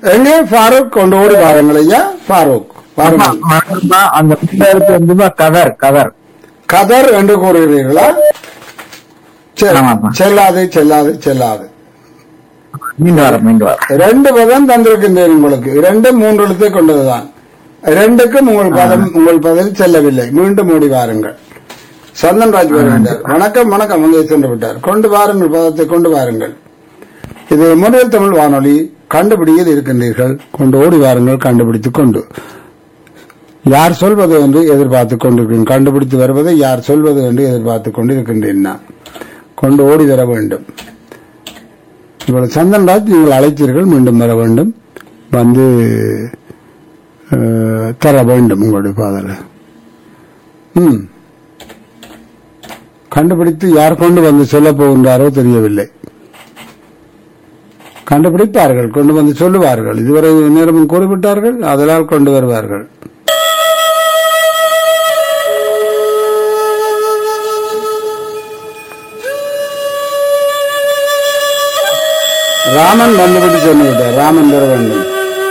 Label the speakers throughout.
Speaker 1: எங்கே ஃபாரூக் கொண்டு ஓடி வாருங்கள் ஐயா ஃபாரூக் வாருங்கள்
Speaker 2: ஆமா, அந்த புத்தகத்துக்கு வந்து கவர் கவர்
Speaker 1: கதர் என்று கூறுகிறீர்களா சரி,
Speaker 2: ஆமாப்பா.
Speaker 1: செல்லாது செல்லாது செல்லாது
Speaker 2: மீண்டு வர மீண்டு வர
Speaker 1: ரெண்டு பதம் தந்திருக்கின்றேன் உங்களுக்கு இரண்டு மூன்று எழுத்தை கொண்டதுதான் இரண்டுக்கும் உங்கள் பதம் உங்கள் பதில் செல்லவில்லை மீண்டும் ஓடி வாருங்கள் சந்தன்ராஜ் வருகின்றார் வணக்கம் வணக்கம் வந்து சென்று விட்டார் கொண்டு வாருங்கள் பதத்தை கொண்டு வாருங்கள் இது முதல் தமிழ் வானொலி கண்டுபிடியில் இருக்கின்றீர்கள் கொண்டு ஓடி வாருங்கள் கண்டுபிடித்துக் கொண்டு யார் சொல்வது என்று எதிர்பார்த்துக் கொண்டிருக்கிறேன் கண்டுபிடித்து வருவதை யார் சொல்வது என்று எதிர்பார்த்துக் கொண்டிருக்கின்றேன் நான் கொண்டு ஓடி வர வேண்டும் இவ்வளவு சந்தன்ராஜ் நீங்கள் அழைத்தீர்கள் மீண்டும் வர வேண்டும் வந்து அஹ், தர வேண்டும் உங்களுடைய பாதல ம் கண்டுபிடித்து யார் கொண்டு வந்து சொல்ல போகின்றாரோ தெரியவில்லை கண்டுபிடிப்பார்கள் கொண்டு வந்து சொல்லுவார்கள் இதுவரை நேரமும் கூறிவிட்டார்கள் அதனால் கொண்டு வருவார்கள் ராமன் வந்துவிட்டு சொன்னு விட்டார் ராமன் வர வேண்டும்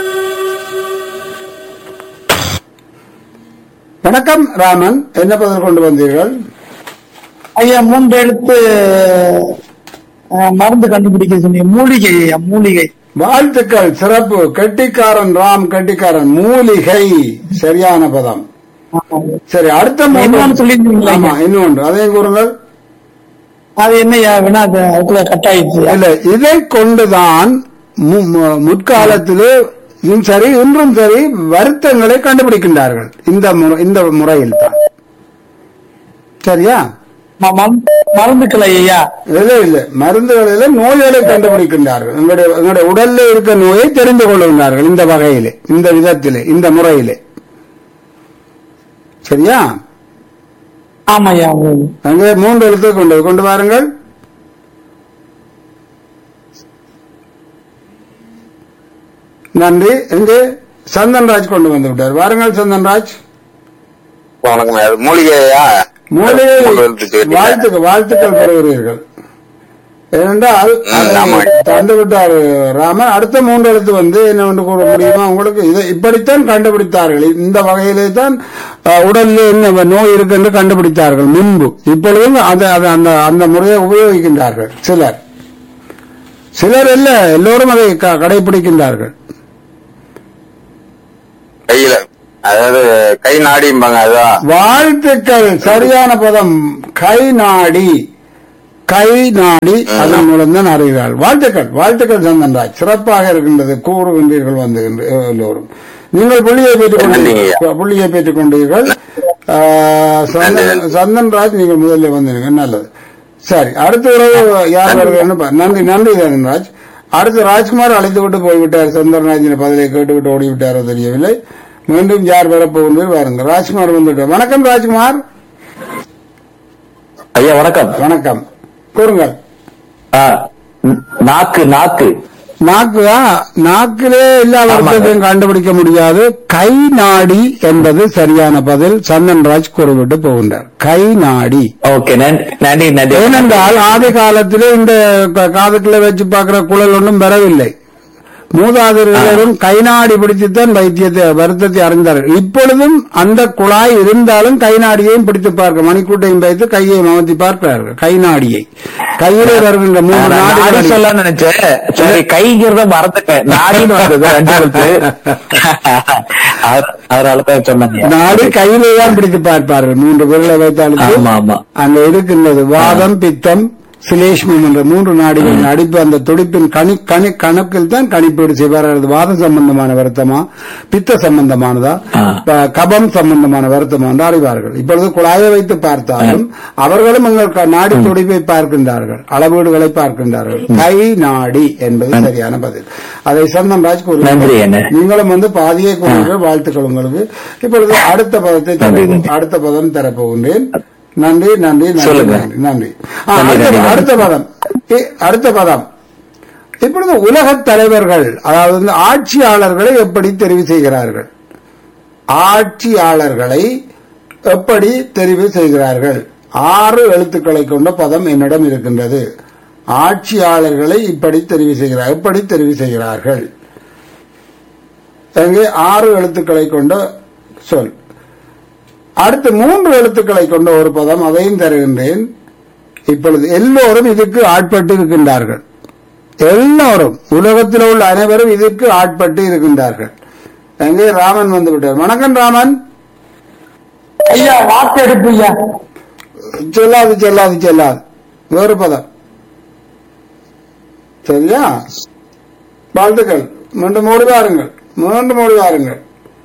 Speaker 1: வணக்கம் ராமன் என்ன பதில் கொண்டு வந்தீர்கள்
Speaker 3: ஐயா மூன்று எழுத்து அஹ், மருந்து கண்டுபிடிக்க சொன்னீங்க மூலிகை ஐயா மூலிகை
Speaker 1: வாழ்த்துக்கள் சிறப்பு கெட்டிக்காரன் ராம் கெட்டிக்காரன் மூலிகை சரியான பதம் சரி அடுத்த மூன்று-
Speaker 3: இன்னொன்னு சொல்லியிருந்தீங்களா?
Speaker 1: ஆமா இன்னொன்று அதையும் கூறுங்கள்
Speaker 3: அது என்னய்யா வேணா அது அதுக்குள்ள கட் ஆயிடுச்சு
Speaker 1: இல்ல இதை கொண்டுதான் மு- மு- முற்காலத்திலே இன்றும் சரி இன்றும் சரி வருத்தங்களை கண்டுபிடிக்கின்றார்கள் இந்த முறை- இந்த முறையில் தான் சரியா
Speaker 3: ம- மருந்து- மருந்துக்களை ஐயா
Speaker 1: இல்ல இல்ல மருந்துகளில நோய்களை கண்டுபிடிக்கின்றார்கள் எங்களுடைய எங்களுடைய உடல்ல இருக்க நோயை தெரிந்து கொள்கின்றார்கள் இந்த வகையிலே இந்த விதத்திலே இந்த முறையிலே சரியா
Speaker 3: ஆமாய்யா
Speaker 1: அங்கே மூன்று எழுத்தை கொண்டு கொண்டு வாருங்கள் நன்றி எங்கே சந்தன்ராஜ் கொண்டு வந்து விட்டார் வாருங்கள் சந்தன்ராஜ்
Speaker 4: வணக்கம் அது மூலிகையா
Speaker 1: மூலிகை
Speaker 4: மூன்று எழுத்து கேட்டீங்க.
Speaker 1: வாழ்த்துக்கள் வாழ்த்துக்கள் பெறுகிறீர்கள் ஏனென்றால்
Speaker 4: ம், ஆமா.
Speaker 1: அதை தந்து விட்டார் ராமன் அடுத்த மூன்று எழுத்து வந்து என்ன ஒன்று கூற முடியுமா உங்களுக்கு இதை இப்படித்தான் கண்டுபிடித்தார்கள் இந்த வகையிலே தான் அஹ், உடலில் என்ன நோய் இருக்கு என்று கண்டுபிடித்தார்கள் முன்பு இப்பொழுதும் அந்த அந்த- அந்த அந்த முறையை உபயோகிக்கின்றார்கள் சிலர் சிலர் இல்ல எல்லோரும் அதை க- கடைபிடிக்கின்றார்கள்
Speaker 4: கையில அதாவது கை நாடிம்பாங்க அதுதான்
Speaker 1: வாழ்த்துக்கள் சரியான பதம் கை நாடி கை நாடி அதன் மூலம் தான் அறிகிறாள் வாழ்த்துக்கள் வாழ்த்துக்கள் சந்தன்ராஜ் சிறப்பாக இருக்கின்றது கூறுகின்றீர்கள் வந்து என்று எல்லோரும் நீங்கள் புள்ளியை பெற்றுக்
Speaker 4: நன்றிங்க.
Speaker 1: கொண்டீர்கள் புள்ளியை பெற்றுக் கொண்டீர்கள் ஆ, சந்தன்- சந்தன்ராஜ் நீங்கள் முதல்ல வந்தீங்க நல்லது சரி அடுத்த உறவு யார் வருகிறன்னு பா- நன்றி நன்றி சந்தன்ராஜ் அடுத்து ராஜ்குமார் அழைத்து விட்டு போய்விட்டார் சந்தன்ராஜின் பதிலை கேட்டுவிட்டு ஓடிவிட்டாரோ தெரியவில்லை மீண்டும் யார் வரப்போகின்றது வாருங்க ராஜ்குமார் வந்துவிட்டார் வணக்கம் ராஜ்குமார்
Speaker 2: ஐயா வணக்கம்
Speaker 1: வணக்கம் கூறுங்கள்
Speaker 2: ஆ, ந- நாக்கு நாக்கு
Speaker 1: நாக்கு நாக்கிலே எல்லா வருத்தத்தையும் கண்டுபிடிக்க முடியாது கை நாடி என்பது சரியான பதில் சந்தன்ராஜ் கூறிவிட்டு போகின்றார் கை நாடி
Speaker 2: ஓகே நன்றி நன்றி நன்றி
Speaker 1: ஏனென்றால் ஆதி காலத்திலே இந்த க- காதுக்குள்ள வச்சு பார்க்கிற குழல் ஒன்றும் வரவில்லை மூதாதையர்களும் கை நாடி பிடித்துத்தான் வைத்தியத்தை வருத்தத்தை அறிந்தார்கள் இப்பொழுதும் அந்த குழாய் இருந்தாலும் கை நாடியையும் பிடித்து பார்க்க மணிக்கூட்டையும் வைத்து கையை அமர்த்தி பார்க்கிறார்கள் கை நாடியை கையிலே வருகின்ற மூன்று
Speaker 2: நான் நாடி
Speaker 1: நாடி
Speaker 2: சொல்ல நினைச்சேன் சரி கைங்கிறத மறந்துட்டேன் நாடின்னு வந்தது அஞ்சு எழுத்து அது- அதனால தான் சொன்னாங்க
Speaker 1: நாடி கையிலே தான் பிடித்து பார்ப்பார்கள் மூன்று விரலை வைத்தாலும்
Speaker 2: ஆமா ஆமா
Speaker 1: அங்க இருக்கின்றது வாதம் பித்தம் சிலேஷ்மம் என்ற மூன்று நாடிகளின் அடிப்பு அந்த துடிப்பின் கணி கணி கணக்கில் தான் கணிப்பீடு செய்வார்கள் அது வாதம் சம்பந்தமான வருத்தமா பித்த சம்பந்தமானதா
Speaker 2: ஆ.
Speaker 1: ப- கபம் சம்பந்தமான வருத்தமா என்று அறிவார்கள் இப்பொழுது குழாயை வைத்து பார்த்தாலும் அவர்களும் எங்கள் க- நாடி துடிப்பை பார்க்கின்றார்கள் அளவீடுகளை பார்க்கின்றார்கள் கை நாடி என்பது சரியான பதில் அதை சந்தன் ராஜ்
Speaker 2: நன்றி,
Speaker 1: கூறுகிறார்
Speaker 2: அண்ணே.
Speaker 1: நீங்களும் வந்து பாதியை கூறுங்கள் வாழ்த்துக்கள் உங்களுக்கு இப்பொழுது அடுத்த பதத்தை தர-
Speaker 2: நன்றி, நன்றி.
Speaker 1: அடுத்த பதம் தரப்போகின்றேன் நன்றி நன்றி நன்றி
Speaker 2: சொல்லுங்க.
Speaker 1: நன்றி நன்றி ஆ,
Speaker 2: நன்றி,
Speaker 1: அடுத்த-
Speaker 2: நன்றி.
Speaker 1: அடுத்த பதம் இ- அடுத்த பதம் இப்பொழுது உலகத் தலைவர்கள் அதாவது வந்து ஆட்சியாளர்களை எப்படி தெரிவு செய்கிறார்கள் ஆட்சியாளர்களை எப்படி தெரிவு செய்கிறார்கள் ஆறு எழுத்துக்களை கொண்ட பதம் என்னிடம் இருக்கின்றது ஆட்சியாளர்களை இப்படி தெரிவு செய்கிறார் எப்படி தெரிவு செய்கிறார்கள் அங்கே ஆறு எழுத்துக்களை கொண்ட சொல் அடுத்து மூன்று எழுத்துக்களை கொண்ட ஒரு பதம் அதையும் தருகின்றேன் இப்பொழுது எல்லோரும் இதுக்கு ஆட்பட்டு இருக்கின்றார்கள் எல்லோரும் உலகத்தில் உள்ள அனைவரும் இதற்கு ஆட்பட்டு இருக்கின்றார்கள் அங்கே ராமன் வந்து விட்டார் வணக்கம் ராமன்
Speaker 3: ஐயா வாக்கெடுப்பு ஐயா
Speaker 1: செல்லாது செல்லாது செல்லாது வேறு பதம் சரியா வாழ்த்துக்கள் மீண்டும் ஓடி வாருங்கள் மீண்டும் ஓடி வாருங்கள்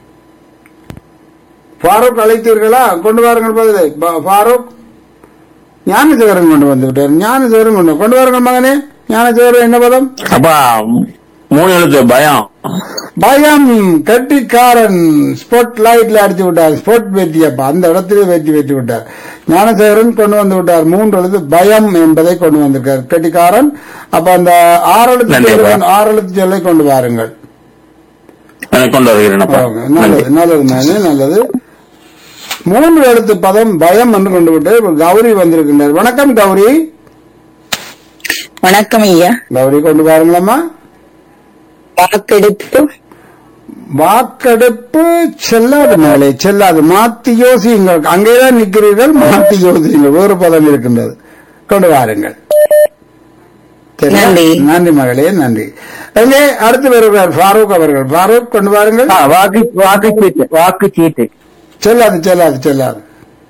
Speaker 1: ஃபாரூக் அழைத்தீர்களா கொண்டு வாருங்கள் பதிலை பா- ஃபாரூக் ஞானசேகரன் கொண்டு வந்து விட்டார் ஞானசேகரன் கொண்டு கொண்டு வாருங்கள் மகனே ஞானசேகரன் என்ன பதம்
Speaker 2: அப்பா மூணு எழுத்து பயம்
Speaker 1: பயம் கட்டிக்காரன் ஸ்பாட் லைட்ல அடிச்சு விட்டார் ஸ்பாட் வெற்றி அப்ப அந்த இடத்திலே வெற்றி வெற்றி விட்டார் ஞானசேகரன் கொண்டு வந்து விட்டார் மூன்று எழுத்து பயம் என்பதை கொண்டு வந்திருக்கார் கட்டிக்காரன் அப்ப அந்த ஆறு எழுத்து
Speaker 2: நன்றி,
Speaker 1: சொல்லை-
Speaker 2: அப்பா.
Speaker 1: ஆறு எழுத்து சொல்லை கொண்டு வாருங்கள்
Speaker 2: எனக்கு கொண்டு வருகிறேன்ப்பா
Speaker 1: நல்லது நல்லது நானே நல்லது மூன்று எழுத்து பதம் பயம் என்று கொண்டு விட்டு இப்ப கௌரி வந்திருக்கின்றார் வணக்கம் கௌரி
Speaker 5: வணக்கம் ஐயா
Speaker 1: கௌரி கொண்டு வாருங்களம்மா
Speaker 5: வாக்கெடுப்பு
Speaker 1: வாக்கெடுப்பு செல்லாது மேலே செல்லாது மாத்தி யோசியுங்கள் அங்கேதான் நிற்கிறீர்கள் மாத்தி யோசியுங்கள் வேறு பதம் இருக்கின்றது கொண்டு வாருங்கள் சரியா?
Speaker 5: நன்றி.
Speaker 1: நன்றி மகளே நன்றி எங்கே அடுத்து வருகிறார் ஃபாரூக் அவர்கள் ஃபாரூக் கொண்டு வாருங்கள்
Speaker 2: ஆ, வாக்கு வாக்கு சீட்டு வாக்கு சீட்டு
Speaker 1: செல்லாது செல்லாது செல்லாது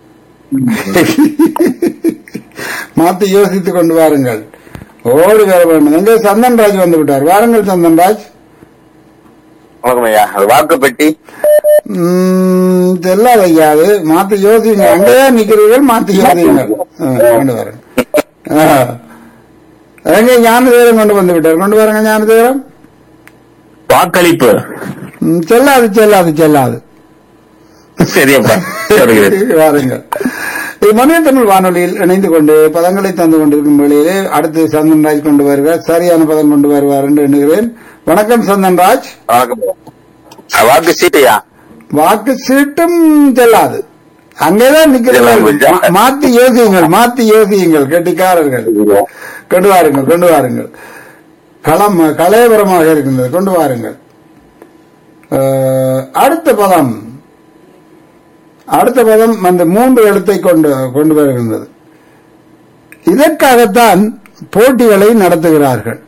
Speaker 1: மாத்தி யோசித்துக் கொண்டு வாருங்கள் ஓடி வர வேண்டும் எங்கே சந்தன்ராஜ் வந்து விட்டார் வாருங்கள் சந்தன்ராஜ்
Speaker 4: வணக்கம் ஐயா அது வாக்கு பெட்டி
Speaker 1: ம், செல்லாது ஐயா அது மாத்தி யோசிங்க அங்கேயே நிக்கிறீர்கள் மாத்தி யோசிங்கள் ஆ, கொண்டு வரேன் ஆ. எங்க ஞானதேவரம் கொண்டு வந்து விட்டார் கொண்டு வரங்க ஞானதேவரம்
Speaker 2: வாக்களிப்பு
Speaker 1: ம், செல்லாது செல்லாது செல்லாது
Speaker 2: சரியப்பா வருகிறேன்
Speaker 1: வாருங்கள் இது மனித தமிழ் வானொலியில் இணைந்து கொண்டு பதங்களை தந்து கொண்டிருக்கும் வேளையிலே அடுத்து சந்தன்ராஜ் கொண்டு வருகிறார் சரியான பதம் கொண்டு வருவார் என்று எண்ணுகிறேன் வணக்கம் சந்தன்ராஜ்
Speaker 4: வணக்கம் அது வாக்கு சீட்டையா
Speaker 1: வாக்கு சீட்டும் செல்லாது அங்கேதான் நிக்கிறீர்கள்
Speaker 4: செல்லாது.
Speaker 1: மா- மாத்தி யோசியுங்கள் மாத்தி யோசியுங்கள் கெட்டிக்காரர்கள் கொண்டு வாருங்கள் கொண்டு வாருங்கள் களம் கலையபுரமாக இருக்கின்றது கொண்டு வாருங்கள் அஹ், அடுத்த பதம் அடுத்த பதம் அந்த மூன்று எழுத்தை கொண்டு கொண்டு வருகின்றது இதற்காகத்தான் போட்டிகளை நடத்துகிறார்கள்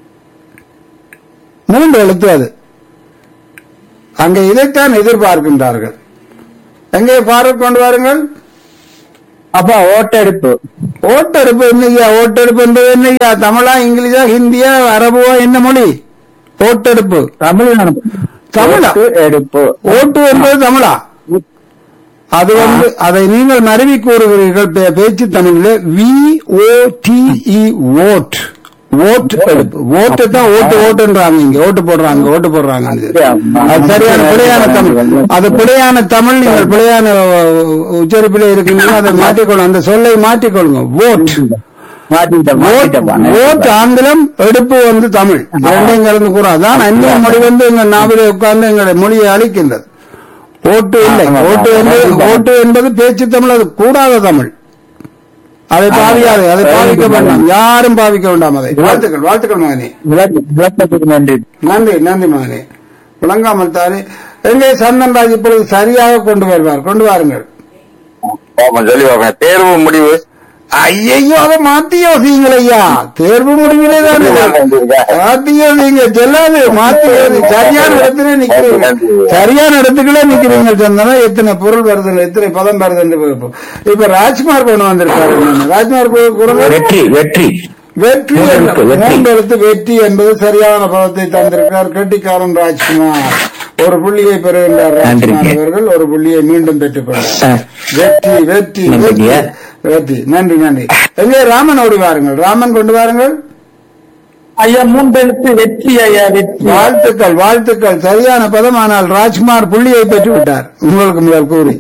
Speaker 1: மூன்று எழுத்து அது அங்கே இதைத்தான் எதிர்பார்க்கின்றார்கள் எங்கே ஃபாரூக் கொண்டு வாருங்கள்
Speaker 2: அப்பா ஓட்டெடுப்பு
Speaker 1: ஓட்டெடுப்பு என்னையா ஓட்டெடுப்பு என்பது என்னையா தமிழா இங்கிலீஷா ஹிந்தியா அரபுவா என்ன மொழி ஓட்டெடுப்பு
Speaker 2: தமிழ்
Speaker 1: தமிழா
Speaker 2: எடுப்பு
Speaker 1: ஓட்டு என்பது தமிழா அது வந்து அதை நீங்கள் மருவி கூறுகிறீர்கள் பே- பேச்சு தமிழில் வி ஓ டி இ ஓட் ஓட்டு எடுப்பு ஓட்டு தான் ஓட்டு ஓட்டுன்றாங்க இங்க ஓட்டு போடுறாங்க ஓட்டு போடுறாங்க அது சரியான பிழையான தமிழ் அது பிழையான தமிழ் நீங்கள் பிழையான அஹ், உச்சரிப்பில் இருக்கீங்க அதை மாற்றிக்கொள்ளும் அந்த சொல்லை மாற்றிக்கொள்ளுங்க ஓட்
Speaker 2: மாட்டிட்டேன் மாட்டிட்டேன்ப்பா.
Speaker 1: ஓட் ஆங்கிலம் எடுப்பு வந்து தமிழ் ரெண்டையும் கலந்து கூற அதான் அந்நிய மொழி வந்து எங்க நாவிலே உட்கார்ந்து எங்களுடைய மொழியை அழிக்கின்றது ஓட்டு இல்லை ஓட்டு என்பது ஓட்டு என்பது பேச்சு தமிழ் அது கூடாத தமிழ் அதை பாவியாது அதை பாவிக்க வேண்டாம் யாரும் பாவிக்க வேண்டாம் அதை வாழ்த்துக்கள் வாழ்த்துக்கள் மகனே
Speaker 2: விளக்க- விளக்கத்துக்கு நன்றி
Speaker 1: நன்றி நன்றி மகனே விளங்காமல் தானே எங்கே சந்தன்ராஜ் இப்பொழுது சரியாக கொண்டு வருவார் கொண்டு வாருங்கள்
Speaker 4: பாப்போம் சொல்லி பார்ப்பேன் தேர்வு முடிவு
Speaker 1: ஐயையோ அதை மாத்தி யோசிங்கள் ஐயா தேர்வு முடிவிலே தான் இது. மாத்தி யோசிங்க செல்லாது மாத்தி யோசி சரியான இடத்துல நிக்கிறீங்க சரியான இடத்துக்குள்ளே நிக்கிறீங்க சந்தனா எத்தனை பொருள் வருது எத்தனை பதம் வருது என்று பார்ப்போம். இப்ப ராஜ்குமார் கொண்டு வந்திருக்காரு என்னன்னு. ராஜ்குமார் கு- குரல்
Speaker 2: வெற்றி வெற்றி
Speaker 1: வெற்றி
Speaker 2: மூன்று
Speaker 1: என்ற-
Speaker 2: எழுத்து, வெற்றி.
Speaker 1: மூன்று எழுத்து வெற்றி என்பது சரியான பதத்தை தந்திருக்கிறார் கெட்டிக்காரன் ராஜ்குமார் ஒரு புள்ளியை பெறுகின்றார் ராஜ்குமார்
Speaker 2: நன்றி.
Speaker 1: அவர்கள் ஒரு புள்ளியை மீண்டும் பெற்றுக் கொண்டார்
Speaker 2: ஆ.
Speaker 1: வெற்றி வெற்றி
Speaker 2: நன்றி.
Speaker 1: வெற்றி வெற்றி நன்றி நன்றி எங்கே ராமன் ஓடி வாருங்கள் ராமன் கொண்டு வாருங்கள்
Speaker 3: ஐயா மூன்றெழுத்து வெற்றி ஐயா வெற்றி
Speaker 1: வாழ்த்துக்கள் வாழ்த்துக்கள் சரியான பதம் ஆனால் ராஜ்குமார் புள்ளியை பெற்று விட்டார் உங்களுக்கு முதல் கூறி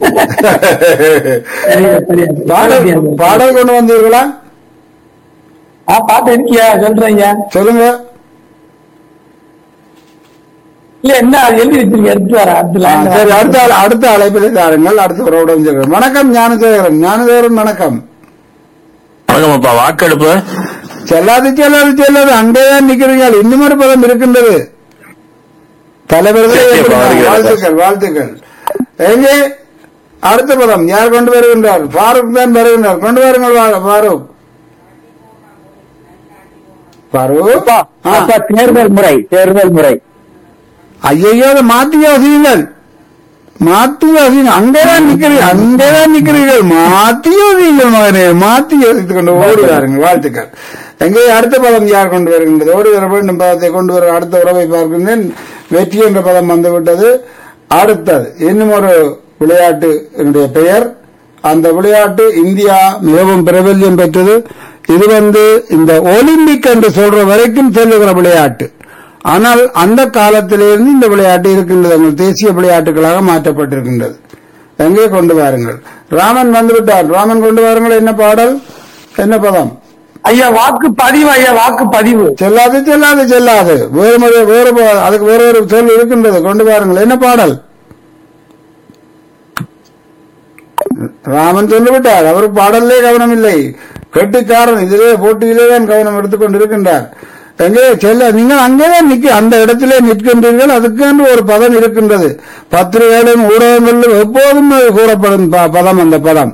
Speaker 1: பாடல் பாடல் கொண்டு வந்தீர்களா
Speaker 3: ஆ பாட்டு இருக்கியா சொல்றேன் ஐயா
Speaker 1: சொல்லுங்க
Speaker 3: இல்ல என்ன எழுதி வச்சிருக்க எடுத்து வர அடுத்த
Speaker 1: ஆ,
Speaker 3: line ல.
Speaker 1: சரி அடுத்த ஆள் அடுத்த அழைப்பில் தாருங்கள் அடுத்த உறவுடன் சொல்கிறேன் வணக்கம் ஞானசேகரன் ஞானசேகரன் வணக்கம்
Speaker 2: வணக்கம் அப்பா வாக்கெடுப்பு
Speaker 1: செல்லாது செல்லாது செல்லாது அங்கேதான் நிக்கிறீங்க இன்னும் ஒரு பதம் இருக்கின்றது தலைவர்களே
Speaker 4: சரி,
Speaker 1: எப்படி
Speaker 4: வருகிறது.
Speaker 1: வாழ்த்துக்கள் வாழ்த்துக்கள் எங்கே அடுத்த பதம் யார் கொண்டு வருகின்றார் ஃபாரூக் தான் வருகின்றார் கொண்டு வாருங்கள் வா- ஃபாரூக் ஃபாரூக்
Speaker 2: அப்பா
Speaker 1: ஆ.
Speaker 2: அப்பா தேர்தல் முறை தேர்தல் முறை
Speaker 1: ஐயோ அதை மாத்தி யோசியுங்கள் மாத்தி யோசிங்க அங்கேதான் நிக்கிறீர்கள் அங்கேதான் நிக்கிறீர்கள் மாத்தி யோசிங்கள் மகனே மாத்தி யோசித்துக் கொண்டு ஓடி வாருங்கள் வாழ்த்துக்கள் எங்கே அடுத்த பதம் யார் கொண்டு வருகின்றது ஓடி வர வேண்டும் பதத்தை கொண்டு வர அடுத்த உறவை பார்க்கின்றேன் வெற்றி என்ற பதம் வந்துவிட்டது அடுத்தது இன்னும் ஒரு விளையாட்டு என்னுடைய பெயர் அந்த விளையாட்டு இந்தியா மிகவும் பிரபல்யம் பெற்றது இது வந்து இந்த ஒலிம்பிக் என்று சொல்ற வரைக்கும் செல்லுகிற விளையாட்டு ஆனால் அந்த காலத்திலிருந்து இந்த விளையாட்டு இருக்கின்றது எங்கள் தேசிய விளையாட்டுகளாக மாற்றப்பட்டிருக்கின்றது எங்கே கொண்டு வாருங்கள் ராமன் வந்துவிட்டார் ராமன் கொண்டு வாருங்கள் என்ன பாடல் என்ன பதம்
Speaker 3: ஐயா வாக்கு பதிவு ஐயா வாக்கு பதிவு
Speaker 1: செல்லாது செல்லாது செல்லாது வேறு முறை- வேறு பா- அதுக்கு வேற ஒரு சொல் இருக்கின்றது கொண்டு வாருங்கள் என்ன பாடல் ராமன் சொல்லிவிட்டார் அவருக்கு பாடலே கவனம் இல்லை கெட்டிக்காரன் இதிலே போட்டியிலே தான் கவனம் எடுத்துக்கொண்டு இருக்கின்றார் எங்கே செல்ல நீங்கள் அங்கேதான் நிக்க அந்த இடத்திலே நிற்கின்றீர்கள் அதுக்கென்று ஒரு பதம் இருக்கின்றது பத்திரிகைகளும் ஊடகங்களிலும் எப்போதும் அது கூறப்படும் ப- பதம் அந்த பதம்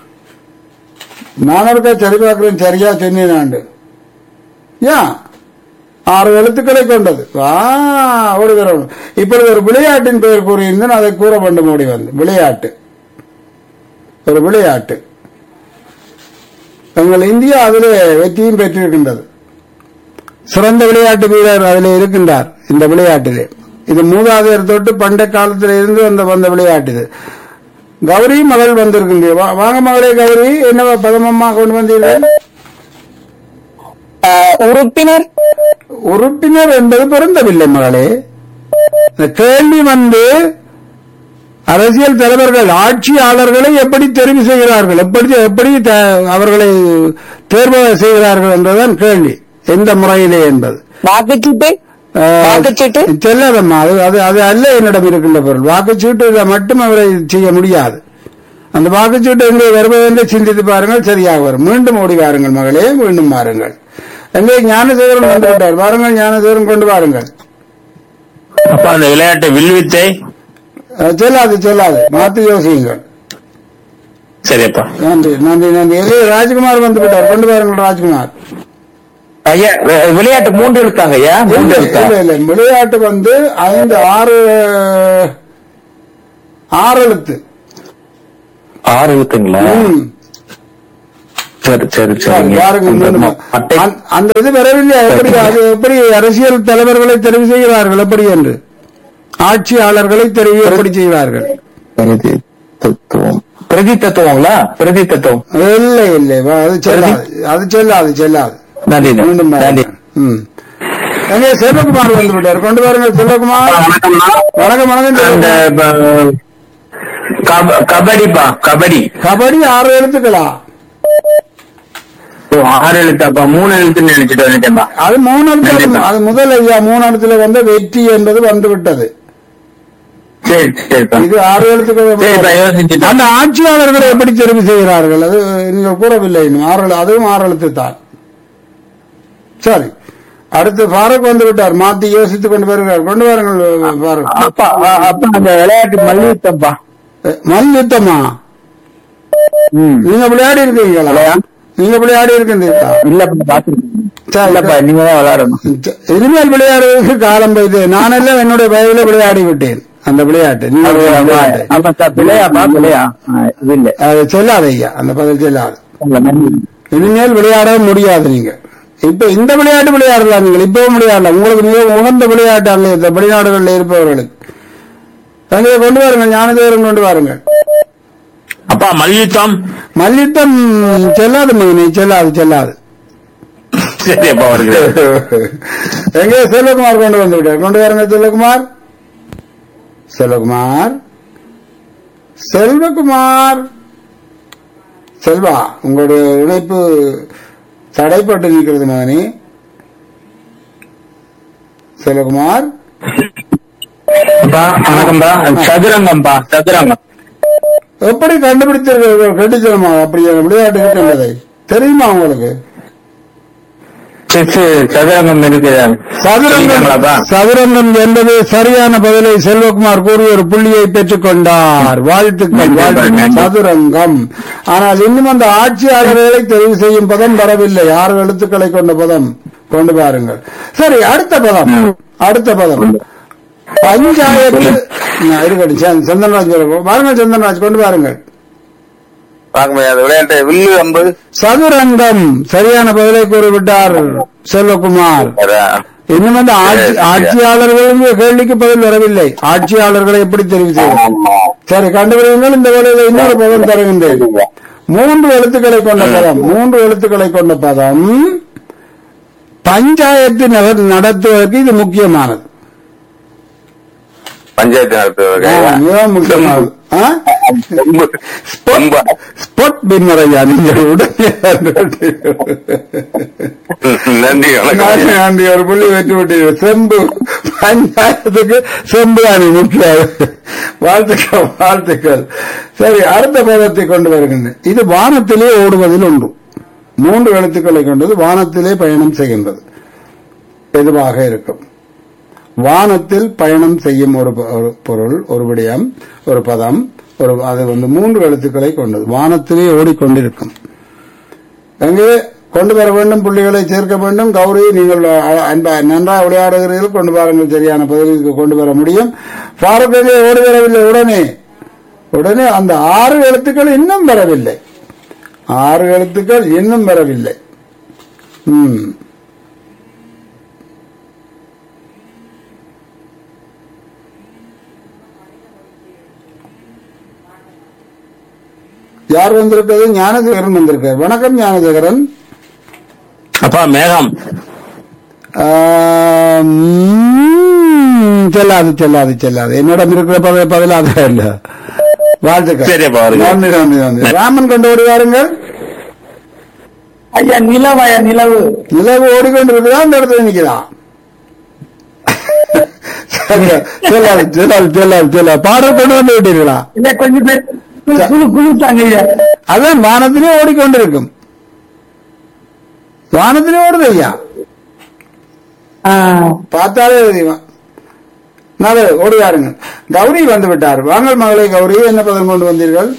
Speaker 1: நான் இருக்கா சரி பார்க்கிறேன் சரியா சொன்னேன் ஏன் ஆறு எழுத்துக்களை கொண்டது ஆ ஒரு தடவை இப்பொழுது ஒரு விளையாட்டின் பெயர் கூறியிருந்தேன் அதை கூற வேண்டும் ஓடி வந்து விளையாட்டு ஒரு விளையாட்டு எங்கள் இந்தியா அதிலே வெற்றியும் பெற்றிருக்கின்றது சிறந்த விளையாட்டு வீரர் அதிலே இருக்கின்றார் இந்த விளையாட்டிலே இது மூதாதையர் தொட்டு பண்டைய காலத்தில் இருந்து வந்த வந்த விளையாட்டு இது கௌரி மகள் வந்திருக்கின்ற வா- வாங்க மகளே கௌரி என்ன பதமம்மா கொண்டு வந்தீர்கள்
Speaker 2: ஆஹ், உறுப்பினர்
Speaker 1: உறுப்பினர் என்பது பொருந்தவில்லை மகளே இந்த கேள்வி வந்து அரசியல் தலைவர்கள் ஆட்சியாளர்களை எப்படி தெரிவு செய்கிறார்கள் எப்படி எப்படி த- அவர்களை தேர்வு செய்கிறார்கள் என்பதுதான் கேள்வி எந்த முறையிலே என்பது
Speaker 2: வாக்குச்சீட்டு
Speaker 1: ஆஹ்,
Speaker 2: வாக்குச்சீட்டு
Speaker 1: செல்லாதம்மா அது அது அது அல்ல என்னிடம் இருக்கின்ற பொருள் வாக்குச்சீட்டு மட்டும் அவரை செய்ய முடியாது அந்த வாக்குச்சீட்டு எங்கே வருவது என்று சிந்தித்து பாருங்கள் சரியாக வரும் மீண்டும் ஓடி வாருங்கள் மகளே மீண்டும் வாருங்கள் எங்கே ஞானசேகரன் கொண்டு விட்டார் வாருங்கள் ஞானசேகரன் கொண்டு வாருங்கள்
Speaker 4: அப்பா அந்த விளையாட்டு வில்வித்தை
Speaker 1: அஹ், செல்லாது செல்லாது மாற்றி யோசியுங்கள்
Speaker 4: சரியப்பா
Speaker 1: நன்றி நன்றி நன்றி எங்கே ராஜ்குமார் வந்து விட்டார் கொண்டு வாருங்கள் ராஜ்குமார்
Speaker 2: ஐயா வி- விளையாட்டு மூன்று இருக்காங்க ஐயா மூன்று
Speaker 1: இல்ல
Speaker 2: இருக்கா
Speaker 1: இல்ல, இல்ல விளையாட்டு வந்து ஐந்து ஆறு ஆறு எழுத்து
Speaker 2: ஆறு எழுத்துங்களா
Speaker 1: ம்.
Speaker 2: சரி சரி சரிங்க
Speaker 1: பாருங்க மீண்டும்.
Speaker 2: அட்டை
Speaker 1: அந்த- அந்த இது வரவில்லை எப்படி அது எப்படி அரசியல் தலைவர்களை தெரிவு செய்கிறார்கள் எப்படி என்று ஆட்சியாளர்களை தெரிவு எப்படி செய்வார்கள்
Speaker 2: பிரதி தத்துவம் பிரதி தத்துவங்களா பிரதி தத்துவம்
Speaker 1: இல்லை இல்லை வா, அது செல்லாது அது செல்லாது செல்லாது
Speaker 2: நன்றி
Speaker 1: மீண்டும்
Speaker 2: நன்றி
Speaker 1: ம் எங்கே செல்வகுமார் வந்து விட்டார் கொண்டு வாருங்கள் செல்வகுமார் வணக்கம் வணக்கம்
Speaker 4: அந்த
Speaker 1: செல்வகுமார்.
Speaker 4: ப- கப- கபடிப்பா கபடி
Speaker 1: கபடி ஆறு எழுத்துக்களா
Speaker 4: ஓ, ஆறு எழுத்தாப்பா மூணு எழுத்துன்னு நினைச்சிட்டு வந்துட்டேன்பா
Speaker 1: அது மூணு எழுத்துல
Speaker 4: கண்டிப்பா.
Speaker 1: அது முதல் ஐயா மூணு இடத்துல வந்து வெற்றி என்பது வந்து விட்டது
Speaker 4: சரி சரிப்பா
Speaker 1: இது ஆறு
Speaker 4: சரிப்பா
Speaker 1: எழுத்துக்கள்
Speaker 4: யோசிச்சுட்டு
Speaker 1: அந்த ஆட்சியாளர்களை எப்படி தெரிவு செய்கிறார்கள் அது நீங்கள் கூறவில்லை இன்னும் ஆறு எழு- அதுவும் ஆறு எழுத்து தான் சரி அடுத்து ஃபாரூக் வந்து விட்டார் மாத்தி யோசித்துக் கொண்டு வருகிறார் கொண்டு வாருங்கள் ஃபாரூக்
Speaker 2: அப்பா அ- அப்பா அந்த விளையாட்டு மல்யுத்தம்ப்பா
Speaker 1: அஹ், மல்யுத்தமா
Speaker 2: ம்
Speaker 1: நீங்க விளையாடி இருக்கீங்களா நீங்க விளையாடி இருக்கின்றீர்களா
Speaker 2: இல்லப்பா பாத்துருக்கேன்
Speaker 1: சரி,
Speaker 2: இல்லப்பா நீங்க தான் விளையாடணும்
Speaker 1: ச- இனிமேல் விளையாடுவதற்கு காலம் போய்து நானெல்லாம் என்னுடைய வயதில விளையாடி விட்டேன் அந்த விளையாட்டு நீங்க விளையாட்டு.
Speaker 2: அப்ப சார் பிள்ளையாப்பா பிள்ளையா ஆ, இது இல்ல
Speaker 1: அது செல்லாது ஐயா அந்த பதில் செல்லாது
Speaker 2: இல்ல, நன்றி
Speaker 1: இனிமேல் விளையாடவே முடியாது நீங்க இப்ப இந்த விளையாட்டு விளையாடலாம் நீங்கள் இப்பவும் விளையாடலாம் உங்களுக்கு மிக உகந்த விளையாட்டு அங்கே இந்த வெளிநாடுகளில் இருப்பவர்களுக்கு அங்கே கொண்டு வாருங்கள் ஞானதேவரம் கொண்டு வாருங்கள்
Speaker 4: அப்பா மல்யுத்தம்
Speaker 1: மல்யுத்தம் செல்லாது மகனே செல்லாது செல்லாது
Speaker 4: சரியப்பா வருகிறது
Speaker 1: எங்கே செல்வகுமார் கொண்டு வந்து விட்டார் கொண்டு வாருங்க செல்வகுமார் செல்வகுமார் செல்வகுமார் செல்வா உங்களுடைய இணைப்பு தடைப்பட்டு நிற்கிறது மகனே செல்வகுமார்
Speaker 4: அப்பா வணக்கம்பா சதுரங்கம்பா சதுரங்கம்
Speaker 1: எப்படி கண்டுபிடித்தீர்கள் கட்டிச்சலமா அப்படி விளையாட்டு இருக்கின்றதை தெரியுமா உங்களுக்கு
Speaker 2: செஸ் சதுரங்கம் இருக்குது
Speaker 1: சதுரங்கம்
Speaker 2: சொல்லிட்டாங்களாப்பா?
Speaker 1: சதுரங்கம் என்பது சரியான பதிலை செல்வகுமார் கூறி ஒரு புள்ளியை பெற்றுக் கொண்டார் வாழ்த்துக்கள் வாழ்த்துக்கள் சதுரங்கம் ஆனால் இன்னும் அந்த ஆட்சியாளர்களை தெரிவு செய்யும் பதம் வரவில்லை ஆறு எழுத்துக்களை கொண்ட பதம் கொண்டு பாருங்கள் சரி அடுத்த பதம் அடுத்த பதம் பஞ்சாயத்து நான் இருக்கட்டும் சரி, சந்தன்ராஜ் வரும். வாருங்கள் சந்தன்ராஜ் கொண்டு பாருங்கள்
Speaker 4: பார்க்க முடியாது விளையாட்டு வில்லு அம்பு
Speaker 1: சதுரங்கம் சரியான பதிலை கூறிவிட்டார் செல்வகுமார்
Speaker 4: அதான்.
Speaker 1: இன்னும் அந்த ஆட்சி
Speaker 4: சரி, சரி.
Speaker 1: ஆட்சியாளர்கள் கேள்விக்கு பதில் வரவில்லை ஆட்சியாளர்களை எப்படி தெரிவு செய்வது சரி கண்டுபிடிங்கள் இந்த வேலையில இன்னொரு பதம் தருகின்றேன் மூன்று எழுத்துக்களை கொண்ட பதம் மூன்று எழுத்துக்களை கொண்ட பதம் பஞ்சாயத்து நகர் நடத்துவதற்கு இது முக்கியமானது
Speaker 4: பஞ்சாயத்து
Speaker 1: ஆ,
Speaker 4: நடத்துவதற்காக
Speaker 1: மிகவும் முக்கியமானது ஆ?
Speaker 4: ரொம்ப ரொம்ப
Speaker 1: ஸ்பொட் பின்மரையா நீங்கள் உடனே
Speaker 4: நன்றி வணக்கம்
Speaker 1: நன்றி ஒரு புள்ளி வெற்றி விட்டீர்கள் செம்பு பஞ்சாயத்துக்கு செம்பு தானே முக்கியம் வாழ்த்துக்கள் வாழ்த்துக்கள் சரி அடுத்த பதத்தை கொண்டு வருகின்றேன் இது வானத்திலே ஓடுவதில் ஒன்று மூன்று எழுத்துக்களை கொண்டது வானத்திலே பயணம் செய்கின்றது எதுவாக இருக்கும் வானத்தில் பயணம் செய்யும் ஒரு பொ- ஒரு பொருள் ஒரு விடயம் ஒரு பதம் ஒரு அது வந்து மூன்று எழுத்துக்களை கொண்டது வானத்திலே ஓடிக்கொண்டிருக்கும் எங்கே கொண்டு வர வேண்டும் புள்ளிகளை சேர்க்க வேண்டும் கௌரி நீங்கள் அ- அன்பா நன்றாக விளையாடுகிறீர்கள் கொண்டு பாருங்கள் சரியான பதிலுக்கு கொண்டு வர முடியும் ஃபாரூக் எங்கே ஓடி வரவில்லை உடனே உடனே அந்த ஆறு எழுத்துக்கள் இன்னும் வரவில்லை ஆறு எழுத்துக்கள் இன்னும் வரவில்லை ம் யார் வந்திருக்கிறது ஞானசேகரன் வந்திருக்கார் வணக்கம் ஞானசேகரன்
Speaker 2: அப்பா மேகம்
Speaker 1: ஆம், செல்லாது செல்லாது செல்லாது என்னிடம் இருக்கிற பத பதிலாக இல்ல வாழ்த்துக்கள்
Speaker 2: சரிப்பா, வருங்க.
Speaker 1: நன்றி நன்றி நன்றி ராமன் கொண்டு ஓடி வாருங்கள்
Speaker 3: ஐயா நிலவு ஐயா நிலவு
Speaker 1: நிலவு ஓடிக்கொண்டிருக்குதா அந்த இடத்துல நிக்கிறான் சரியா? செல்லாது செல்லாது செல்லாது செல்லாது பாடல் கொண்டு வந்து விட்டீர்களா
Speaker 3: இல்ல கொஞ்சம் பேர் குழு- குழு குழுத்தாங்க ஐயா
Speaker 1: அதான் வானத்திலே ஓடிக்கொண்டிருக்கும் வானத்திலே ஓடுது ஐயா
Speaker 3: ஆ,
Speaker 1: பார்த்தாலே தெரியும் நல்ல ஓடுவாருங்க கௌரி வந்து விட்டார் வாங்கள் மகளே கௌரி என்ன பதம் கொண்டு வந்தீர்கள்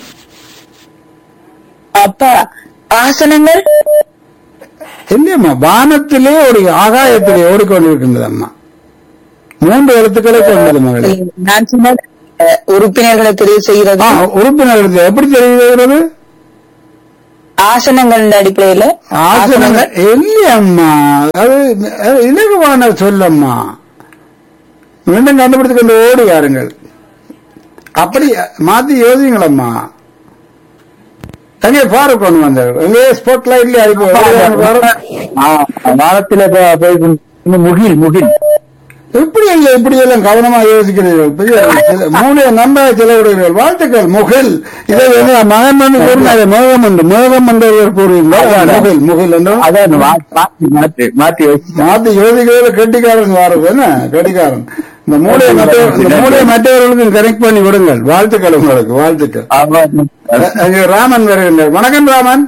Speaker 5: அப்பா ஆசனங்கள்
Speaker 1: இல்லையம்மா வானத்திலே ஓடி ஆகாயத்திலே ஓடிக்கொண்டிருக்கின்றது அம்மா மூன்று எழுத்துக்களை கொண்டது மகளே
Speaker 5: நான் சொன்னது அஹ், உறுப்பினர்களை தெரிவு செய்கிறது
Speaker 1: ஆ, உறுப்பினர் எழுத்து எப்படி தெரிகிறது
Speaker 5: ஆசனங்கள் அடிப்படையில
Speaker 1: ஆசனங்கள் இல்லையம்மா அது அது இலகுவான சொல்லம்மா மீண்டும் கண்டுபிடித்துக் கொண்டு ஓடி வாருங்கள் அப்படி மாத்தி யோசிங்களம்மா எங்கே ஃபாரூக் கொண்டு வந்தார் எங்கே ஸ்பாட் லைட்ல அடிப்பு
Speaker 2: வாரத்துல போய் முகில் முகில்
Speaker 1: எப்படி இல்லை இப்படி எல்லாம் கவனமா யோசிக்கிறீர்கள் பெரிய சில- மூளையை நம்ப செலவிடுகிறீர்கள் வாழ்த்துக்கள் முகில் இதை வந்து மகன் வந்து கூறினாரு மேகம் என்று மேகம் என்று ஒருவர் கூறுகிறார் முகில் முகில் என்றும்
Speaker 2: அதான் மா- மாத்தி மாத்தி மாத்தி யோசி-
Speaker 1: மாத்தி யோசிக்கிறதுல கெட்டிக்காரன் வாரது என்ன கெட்டிக்காரன் இந்த மூளையை மற்ற இந்த மூளையை மற்றவர்களுக்கும் கனெக்ட் பண்ணி விடுங்கள் வாழ்த்துக்கள் உங்களுக்கு வாழ்த்துக்கள்
Speaker 2: ஆமா.
Speaker 1: அ- அங்கே ராமன் வருகின்றார் வணக்கம் ராமன்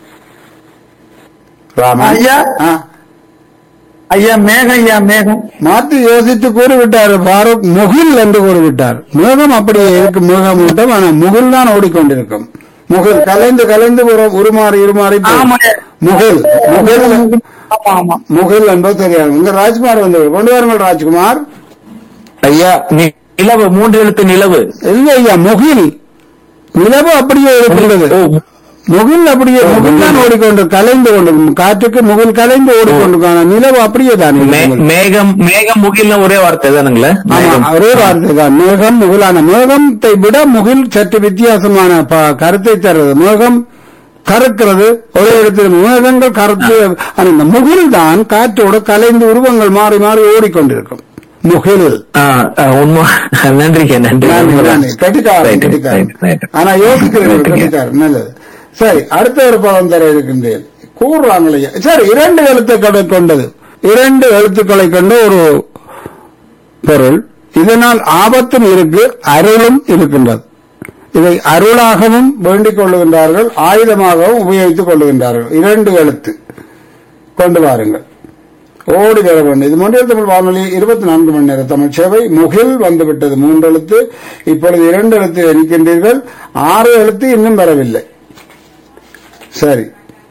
Speaker 1: ராமன்
Speaker 3: ஐயா.
Speaker 1: ஆ.
Speaker 3: ஐயா மேகம் ஐயா மேகம்
Speaker 1: மாத்தி யோசித்து கூறிவிட்டார் பாரூக் முகில் என்று கூறிவிட்டார் மேகம் அப்படியே இருக்கு மேகம் மட்டும் ஆனா முகில் தான் ஓடிக்கொண்டிருக்கும் முகில் கலைந்து கலைந்து ஒரு- உருமாறி உருமாறி போகும்.
Speaker 3: ஆமா.
Speaker 1: முகில் முகில்
Speaker 3: ஆமா ஆமா
Speaker 1: முகில் என்பது தெரியாது இங்க ராஜ்குமார் வந்து கொண்டு வாருங்கள் ராஜ்குமார்
Speaker 2: ஐயா நி- நிலவு மூன்று எழுத்து நிலவு
Speaker 1: இல்லை ஐயா முகில் நிலவு அப்படியே இருக்கின்றது
Speaker 2: ஓ,
Speaker 1: முகில் அப்படியே முகில் தான் ஓடிக்கொண்டு கலைந்து கொண்டு காற்றுக்கு முகில் கலைந்து ஓடிக்கொண்டு நிலவு அப்படியே தான்
Speaker 2: மே-
Speaker 1: இருக்கிறது.
Speaker 2: மேகம் மேகம் முகில்னு ஒரே வார்த்தை தானுங்களே
Speaker 1: ஆமா,
Speaker 2: மேகம்
Speaker 1: ஒரே வார்த்தை தான் மேகம் முகிலான மேகத்தை விட முகில் சற்று வித்தியாசமான ப- கருத்தை தருவது மேகம் கருக்கிறது ஒரே இடத்தில் மேகங்கள் கருத்து ஆனா இந்த முகில் தான் காற்றோடு கலைந்து உருவங்கள் மாறி மாறி ஓடிக்கொண்டிருக்கும் முகில்
Speaker 2: ஆ, ஆ, உண்மை நன்றிங்க நன்றி
Speaker 1: நன்றி, நன்றி. கெட்டிக்காரன்,
Speaker 2: Right,
Speaker 1: கெட்டிக்காரன்.
Speaker 2: right, right.
Speaker 1: ஆனா யோசிக்கிறீர்கள்
Speaker 2: Right,
Speaker 1: கெட்டிக்காரன் நல்லது சரி அடுத்த ஒரு பதம் தர இருக்கின்றேன் கூறுறாங்களே சரி இரண்டு எழுத்துக்களை கொண்டது இரண்டு எழுத்துக்களை கொண்ட ஒரு பொருள் இதனால் ஆபத்தும் இருக்கு அருளும் இருக்கின்றது இதை அருளாகவும் வேண்டிக் கொள்ளுகின்றார்கள் ஆயுதமாகவும் உபயோகித்துக் கொள்ளுகின்றார்கள் இரண்டு எழுத்து கொண்டு வாருங்கள் ஓடி வர வேண்டும் இது மொழியில் தமிழ் வானொலி இருபத்தி நான்கு மணி நேர தமிழ் சேவை முகில் வந்துவிட்டது மூன்று எழுத்து இப்பொழுது இரண்டு எழுத்து எண்ணிக்கின்றீர்கள் ஆறு எழுத்து இன்னும் வரவில்லை சரி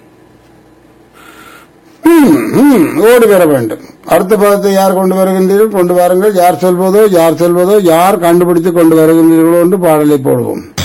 Speaker 1: ம், ம், ஓடி வர வேண்டும் அடுத்த பதத்தை யார் கொண்டு வருகின்றீர்கள் கொண்டு வாருங்கள் யார் சொல்வதோ யார் சொல்வதோ யார் கண்டுபிடித்து கொண்டு வருகின்றீர்களோ என்று பாடலை போடுவோம்